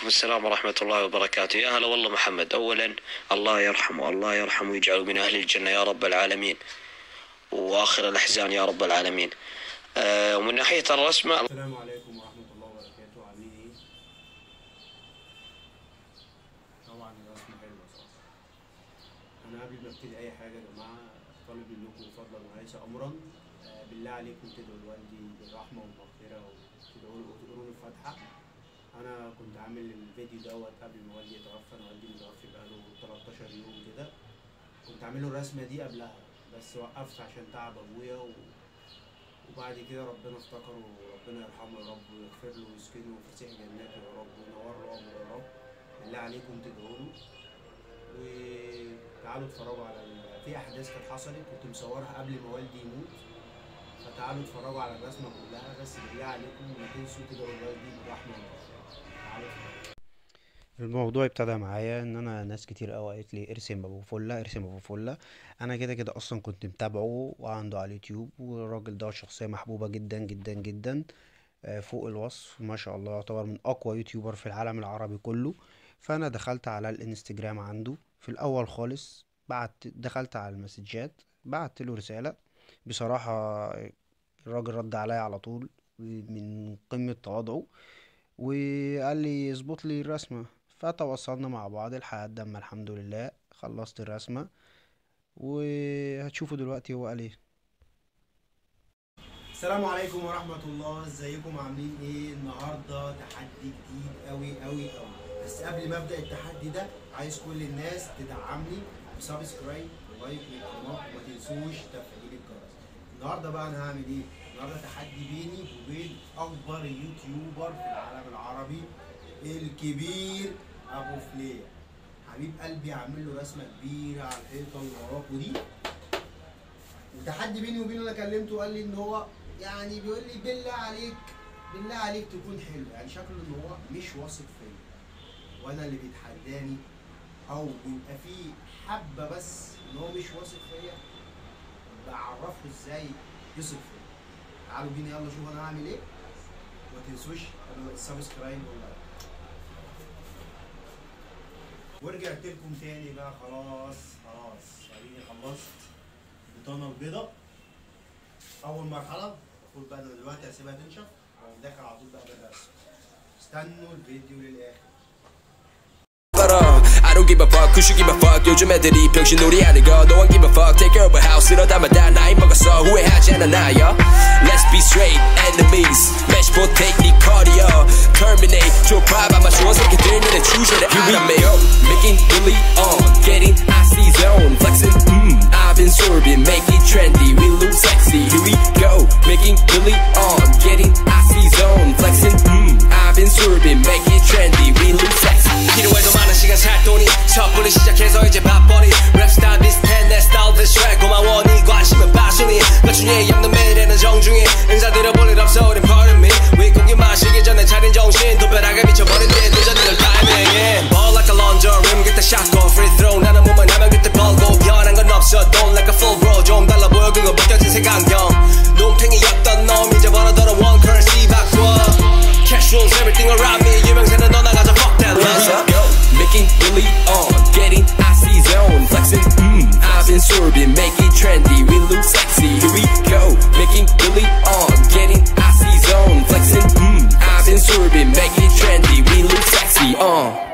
وعليكم السلام ورحمة الله وبركاته يا هلا والله محمد أولا الله يرحمه الله يرحمه ويجعله من أهل الجنة يا رب العالمين وآخر الأحزان يا رب العالمين آه ومن ناحية الرسمة السلام عليكم ورحمة الله وبركاته عاملين ايه؟ طبعا الرسم حلوة صح أنا قبل ما ابتدي أي حاجة يا جماعة طالب منكم فضلا وليس أمرا آه، بالله عليكم تدعوا لوالدي بالرحمة والمغفرة وتدعوا له وتقولوا له الفاتحة أنا كنت عامل الفيديو دوت قبل ما والدي يتوفى أنا والدي متوفي بقاله 13 يوم كده كنت عامل له الرسمة دي قبلها بس وقفت عشان تعب أبويا و... وبعد كده ربنا افتكره وربنا يرحمه يا رب ويغفر له ويسكنه في فسيح جناته يا رب وينور له عمره يا رب بالله عليكم تدعوا له وتعالوا اتفرجوا على ال... في احداث كانت حصلت كنت مصورها قبل ما والدي يموت فتعالوا اتفرجوا على الرسمه كلها بس بالله عليكم ما تنسوا تدعوا لوالدي بالرحمه والمغفره تعالوا اتفرجوا الموضوع ابتدى معايا ان انا ناس كتير قوي قالت لي ارسم ابو فله ارسم ابو فله انا كده كده اصلا كنت متابعه وعنده على اليوتيوب والراجل ده شخصيه محبوبه جدا جدا جدا آه، فوق الوصف ما شاء الله يعتبر من اقوى يوتيوبر في العالم العربي كله فانا دخلت على الانستجرام عنده في الاول خالص بعت دخلت على المسجات بعت له رساله بصراحه الراجل رد عليا على طول من قمه تواضعه وقال لي اظبط لي الرسمة فتواصلنا مع بعض لحد اما الحمد لله خلصت الرسمة وهتشوفوا دلوقتي هو قال ايه السلام عليكم ورحمة الله ازيكم عاملين ايه النهاردة تحدي جديد قوي قوي قوي بس قبل ما ابدأ التحدي ده عايز كل الناس تدعمني بسبسكرايب ولايك للقناة وما تنسوش تفعيل الجرس النهاردة بقى انا هعمل ايه النهاردة تحدي بيني وبين اكبر يوتيوبر في العالم العربي الكبير ابو فليه حبيب قلبي عامل له رسمة كبيرة على الحيطة اللي وراكوا دي وتحدي بيني وبينه انا كلمته قال لي ان هو يعني بيقول لي بالله عليك بالله عليك تكون حلو يعني شكله ان هو مش واثق فيا وانا اللي بيتحداني او بيبقى فيه حبه بس ان هو مش واثق فيا بعرفه ازاي يثق فيا تعالوا بينا يلا شوف انا هعمل ايه وما تنسوش السبسكرايب واللايك ورجعت لكم تاني بقى خلاص خلاص اديني خلصت البطانه البيضاء اول مرحله المفروض بقى أنا دلوقتي هسيبها تنشف واقوم داخل على طول بقى بالرسم استنوا الفيديو للاخر I don't give a fuck, who should give a fuck 요즘 애들이 병신놀이 하는 거 No one give a fuck, take care of a house 이러다만 다 나이 먹었어 후회하지 않아 나야 Let's be straight, enemies Match potato, cardio Terminate, 좁아 아마 좋은 새끼들 눈에 주셔를 알아매 Making really on, getting icy zone Flexing, mm, I've been sorbing Make it trendy, we look sexy Here we go, making really on Getting icy zone Flexing, mm, I've been sorbing Make it trendy, we look sexy 필요해도 많은 시간 살 돈이 첫 분을 시작해서 이제 밥벌이 랩스타일 비슷해 내 스타일 비슷해 고마워 네 관심은 passion이 나중에 없는 매일에는 정중히 인사 드려볼 일 없어 우린 pardon me 윗고기 마시기 전에 차린 정신 도배하게 미쳐버린 데 늦어지는 타이밍에 Ball like a laundry rim get the shot go free throw 나는 몸만 하면 그때 벌고 변한 건 없어 don't like a full bro 좀 달라 보여 그거 벗겨진 색안경 눈탱이였던 놈 이제 벌어들어 one currency 바꿔 Cash rules everything around me 유명세는 너 나가자 fuck that let's go Making really on Getting icy zone Flexing mm I've been sorbing Make it trendy We look sexy Here we go Making really on Getting icy zone Flexing mm I've been sorbing Make it trendy We look sexy uh